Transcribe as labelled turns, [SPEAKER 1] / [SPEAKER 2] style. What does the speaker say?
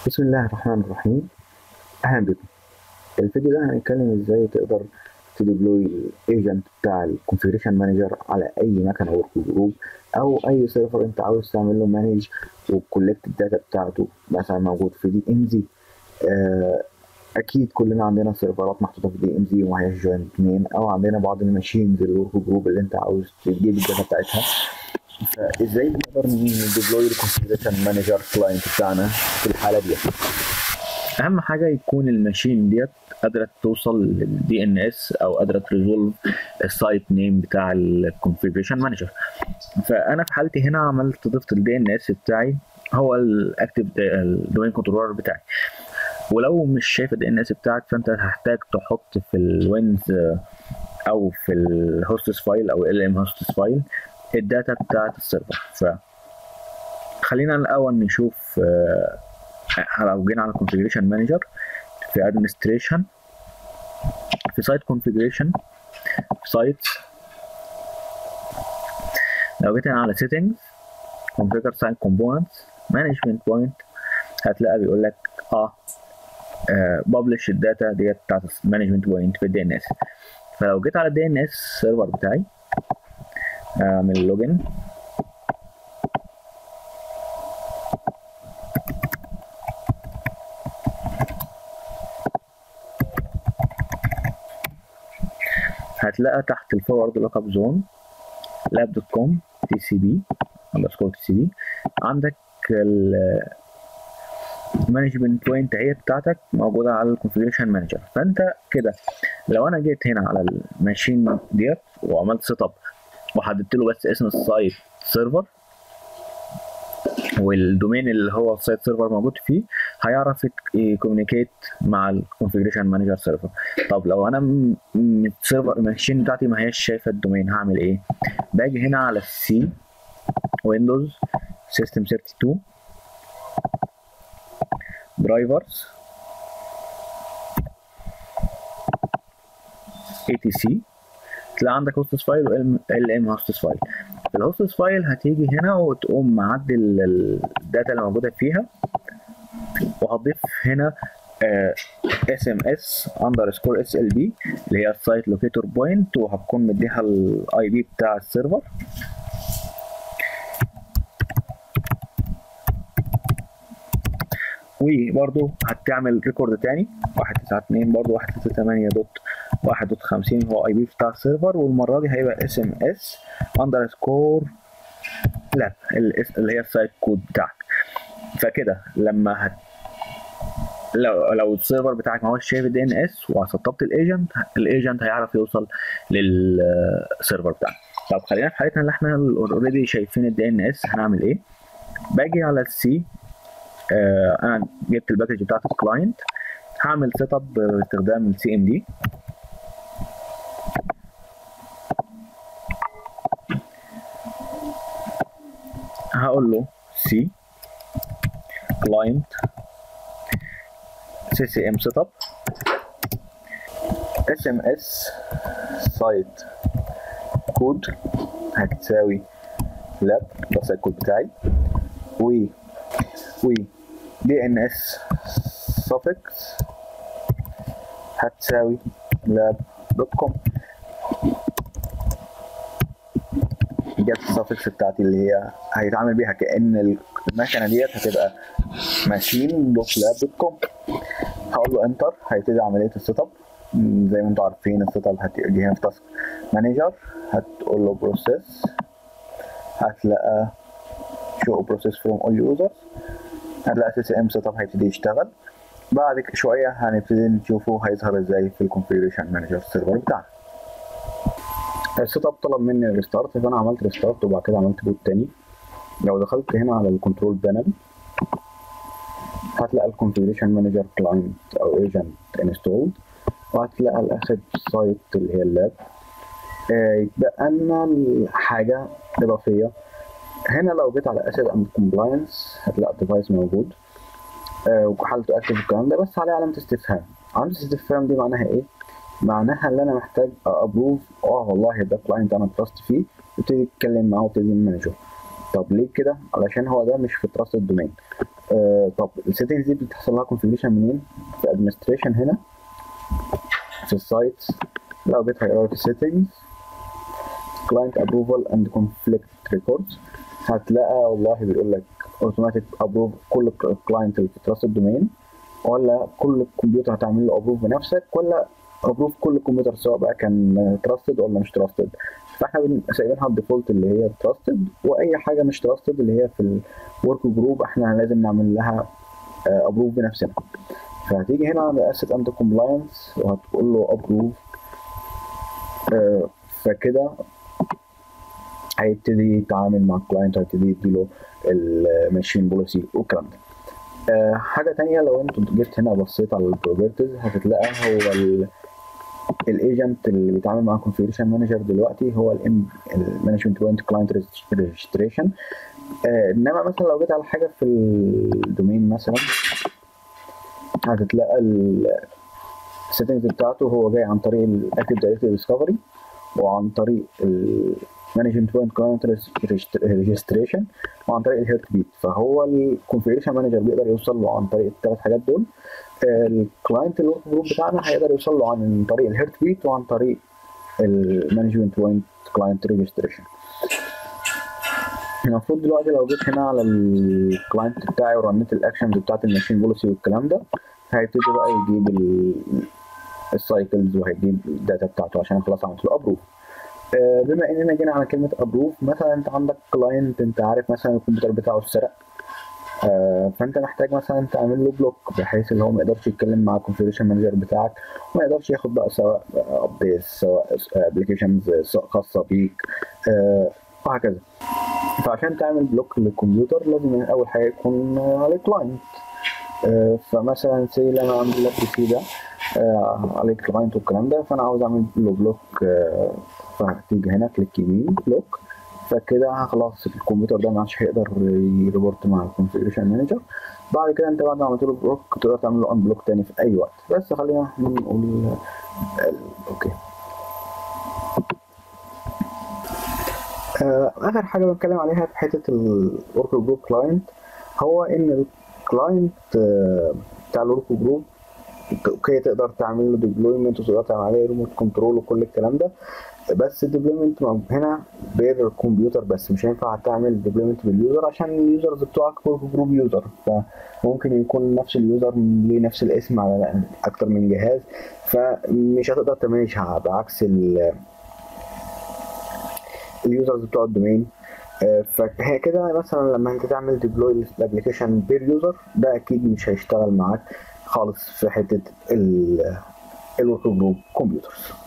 [SPEAKER 1] بسم الله الرحمن الرحيم اهلا بكم الفيديو ده هنتكلم ازاي تقدر تديبلوي الايجنت بتاع الكونفيجريشن مانجر على اي مكنه ورك جروب او اي سيرفر انت عاوز تعمل له مانج وكولكت الداتا بتاعته مثلا موجود في دي ام زي اكيد كلنا عندنا سيرفرات محطوطه في دي ام زي وما هياش جوينت مين او عندنا بعض الماشينز الورك جروب اللي انت عاوز تجيب الداتا بتاعتها فازاي بنقدر نديبلوي الكونفيجريشن مانجر كلاينت بتاعنا في الحاله دي
[SPEAKER 2] اهم حاجه يكون الماشين ديت قادره توصل للدي ان اس او قادره تريزولف السايت نيم بتاع الكونفيجريشن مانجر فانا في حالتي هنا عملت ضفت الدي ان اس بتاعي هو الاكتف الدومين كنترولر بتاعي ولو مش شايف الدي ان اس بتاعك فانت هتحتاج تحط في الوينز او في الهوستس فايل او ال ام هوستس فايل الداتا بتاعت السيرفر ف خلينا الاول نشوف لو جينا على configuration manager في administration في site configuration في sites لو جيت هنا على settings configure site components management point هتلاقي بيقول لك اه publish الداتا ديت بتاعت management point في الدي ان اس فلو جيت على الدي ان اس سيرفر بتاعي اعمل لوجن هتلاقي تحت الفورورد لوك اب زون لاب دوت كوم تي سي بي اندرسكور تي سي بي عندك المانجمنت بوينت هي بتاعتك موجوده على الكونفيجريشن مانجر فانت كده لو انا جيت هنا على الماشين ديت وعملت سيت اب وحددت له بس اسم السايت سيرفر والدومين اللي هو السايت سيرفر موجود فيه هيعرف يكومينيكيت مع الكونفيجريشن مانجر سيرفر طب لو انا السيرفر الماشين بتاعتي ما هياش شايفه الدومين هعمل ايه باجي هنا على السي ويندوز سيستم 32 درايفرز اي تي سي تلاقي عندك هوستس فايل وال ام هوستس فايل في الهوستس فايل هتيجي هنا وتقوم معدل الداتا اللي موجوده فيها وهتضيف هنا اس ام اس اندرسكور اس ال بي اللي هي السايت لوكيتور بوينت وهتكون مديها الاي بي بتاع السيرفر وبرضه هتعمل ريكورد تاني 192 برضه 138 دوت 51 هو اي بي بتاع السيرفر والمره دي هيبقى اس ام اس اندرسكور لاب اللي هي السايت كود بتاعك فكده لما هت لو لو السيرفر بتاعك ما هوش شايف الدي ان اس وسطبت الايجنت الايجنت هيعرف يوصل للسيرفر بتاعك طب خلينا في حالتنا اللي احنا اوريدي شايفين الدي ان اس هنعمل ايه باجي على السي آه انا جبت الباكج بتاعت الكلاينت هعمل سيت اب باستخدام السي ام دي هقول له سي كلاينت سي سي ام سيت اب اس ام اس سايت كود هتساوي لاب ده السايت كود بتاعي و و دي ان اس suffix هتساوي lab دوت كوم جت السفكس بتاعتي اللي هي هيتعامل بيها كأن المكنة ديت هتبقى ماشين دوت لاب دوت كوم هقول له انتر هيبتدي عملية السيت اب زي ما انتم عارفين السيت اب هتيجي هنا في تاسك مانجر هتقول له بروسيس هتلاقى شو بروسيس فروم اول يوزرز هتلاقي سي سي ام سيت اب هيبتدي يشتغل بعد شوية هنبتدي نشوفه هيظهر ازاي في الكونفيجريشن مانجر السيرفر بتاعنا السيت اب طلب مني ريستارت فانا عملت ريستارت وبعد كده عملت بوت تاني لو دخلت هنا على الكنترول بانل هتلاقي الكونفيجريشن مانجر كلاينت او ايجنت انستولد وهتلاقي الاخد سايت اللي هي اللاب يتبقى لنا حاجة إضافية هنا لو جيت على اسيد اند كومبلاينس هتلاقي الديفايس موجود آه وحالته اكتف الكلام ده بس عليه علامه استفهام علامه الاستفهام دي معناها ايه معناها ان انا محتاج ابروف اه والله ده كلاينت انا تراست فيه وابتدي اتكلم معاه وابتدي مانجه
[SPEAKER 1] طب ليه كده علشان هو ده مش في تراستد دومين آه طب السيتنجز دي بتحصل لها كونفيجريشن منين في ادمنستريشن هنا في السايتس لو جيت هيقرا في السيتنجز كلاينت ابروفال اند كونفليكت ريكوردز هتلاقي والله بيقول لك اوتوماتيك ابروف كل كلاينت اللي في تراستد دومين ولا كل كمبيوتر هتعمل له ابروف بنفسك ولا ابروف كل كمبيوتر سواء بقى كان تراستد ولا مش تراستد فاحنا سايبينها الديفولت اللي هي تراستد واي حاجه مش تراستد اللي هي في الورك جروب احنا لازم نعمل لها ابروف بنفسنا فهتيجي هنا عند اسيت اند كومبلاينس وهتقول له ابروف فكده هيبتدي يتعامل مع الكلاينت هيبتدي يديله الماشين بوليسي والكلام ده أه حاجه تانية لو انت جيت هنا بصيت على البروبرتيز هتلاقي هو الايجنت اللي بيتعامل مع كونفيجريشن مانجر دلوقتي هو الام المانجمنت بوينت كلاينت ريجستريشن انما مثلا لو جيت على حاجه في الدومين مثلا هتتلاقى السيتنجز بتاعته هو جاي عن طريق الاكتيف دايركتوري ديسكفري وعن طريق المانجمنت بوينت كلاينت ريجستريشن وعن طريق الهيرت بيت فهو الكونفيجريشن مانجر بيقدر يوصل له عن طريق الثلاث حاجات دول الكلاينت الورك جروب بتاعنا هيقدر يوصل له عن طريق الهيرت بيت وعن طريق المانجمنت بوينت كلاينت ريجستريشن المفروض دلوقتي لو جيت هنا على الكلاينت بتاعي ورنيت الاكشنز بتاعت الماشين بوليسي والكلام ده هيبتدي بقى يجيب السايكلز وهيجيب الداتا بتاعته عشان خلاص عملت له ابروف بما اننا جينا على كلمه ابروف مثلا انت عندك كلاينت انت عارف مثلا الكمبيوتر بتاعه اتسرق فانت محتاج مثلا تعمل له بلوك بحيث ان هو ما يقدرش يتكلم مع الكونفيجريشن مانجر بتاعك وما يقدرش ياخد بقى سواء ابديتس سواء ابلكيشنز خاصه بيك وهكذا فعشان تعمل بلوك للكمبيوتر لازم اول حاجه يكون عليه كلاينت فمثلا سي انا عندي اللاب بي ده عليه كلاينت والكلام ده فانا عاوز اعمل له بلوك فهتيجي هنا كليك يمين بلوك فكده خلاص الكمبيوتر ده ما عادش هيقدر يريبورت مع الكونفيجريشن مانجر بعد كده انت بعد ما عملت له بلوك تقدر تعمل له ان بلوك تاني في اي وقت بس خلينا نقول اوكي اخر حاجه بتكلم عليها في حته الورك جروب كلاينت هو ان الكلاينت بتاع الورك جروب اوكي تقدر تعمل له ديبلويمنت وتقدر تعمل عليه ريموت كنترول وكل الكلام ده بس الديبلويمنت هنا بين الكمبيوتر بس مش هينفع تعمل ديبلويمنت باليوزر عشان اليوزرز بتوعك ورك جروب يوزر فممكن يكون نفس اليوزر ليه نفس الاسم على اكتر من جهاز فمش هتقدر تمانجها بعكس اليوزرز بتوع الدومين فهي كده مثلا لما انت تعمل ديبلوي الابلكيشن بير يوزر ده اكيد مش هيشتغل معاك خالص في حته الورك جروب كمبيوترز